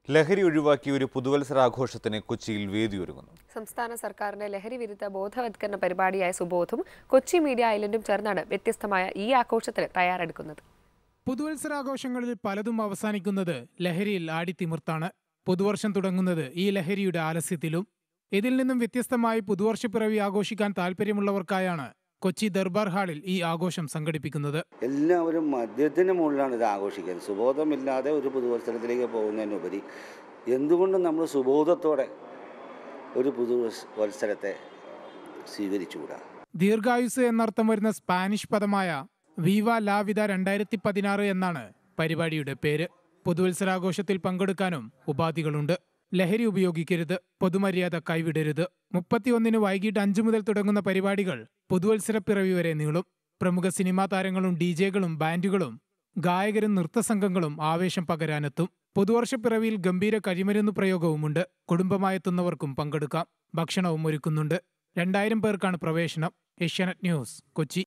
ലഹരി ഒഴിവാക്കി ഒരു പുതുവത്സരാഘോഷത്തിന് കൊച്ചിയിൽ വേദിയൊരുങ്ങുന്നു സംസ്ഥാന സർക്കാരിന്റെ ലഹരി വിരുദ്ധ ബോധവത്കരണ പരിപാടിയായ സുബോധും കൊച്ചി മീഡിയ ഐലൻഡും ചേർന്നാണ് വ്യത്യസ്തമായ ഈ ആഘോഷത്തിന് തയ്യാറെടുക്കുന്നത് പുതുവത്സരാഘോഷങ്ങളിൽ പലതും അവസാനിക്കുന്നത് ലഹരിയിൽ ആടിത്തിമിർത്താണ് പുതുവർഷം തുടങ്ങുന്നത് ഈ ലഹരിയുടെ ആലസ്യത്തിലും ഇതിൽ നിന്നും വ്യത്യസ്തമായി പുതുവർഷപ്പിറവി ആഘോഷിക്കാൻ താല്പര്യമുള്ളവർക്കായാണ് കൊച്ചി ദർബാർ ഹാളിൽ ഈ ആഘോഷം സംഘടിപ്പിക്കുന്നത് എല്ലാവരും മദ്യത്തിന് മുകളിലാണ് ഇത് ആഘോഷിക്കുന്നത് സുബോധമില്ലാതെ ഒരു പുതുവത്സരത്തിലേക്ക് പോകുന്നതിനുപരി എന്തുകൊണ്ടും നമ്മൾ സുബോധത്തോടെ ഒരു പുതുവത്സരത്തെ സ്വീകരിച്ചുകൂടാ ദീർഘായുസ് എന്നർത്ഥം വരുന്ന സ്പാനിഷ് പദമായ വീവ ലാവിത രണ്ടായിരത്തി പതിനാറ് എന്നാണ് പരിപാടിയുടെ പേര് പുതുവത്സരാഘോഷത്തിൽ പങ്കെടുക്കാനും ഉപാധികളുണ്ട് ലഹരി ഉപയോഗിക്കരുത് പൊതുമര്യാദ കൈവിടരുത് മുപ്പത്തിയൊന്നിന് വൈകിട്ട് അഞ്ചു മുതൽ തുടങ്ങുന്ന പരിപാടികൾ പുതുവത്സരപ്പിറവി വരെ നീളും പ്രമുഖ സിനിമാ താരങ്ങളും ഡി ജെകളും ബാൻഡുകളും ഗായകരും നൃത്തസംഘങ്ങളും ആവേശം പകരാനെത്തും പുതുവർഷപ്പിറവിയിൽ ഗംഭീര കഴിമരുന്ന് പ്രയോഗവുമുണ്ട് കുടുംബമായെത്തുന്നവർക്കും പങ്കെടുക്കാം ഭക്ഷണവും ഒരുക്കുന്നുണ്ട് രണ്ടായിരം പേർക്കാണ് പ്രവേശനം ഏഷ്യാനെറ്റ് ന്യൂസ് കൊച്ചി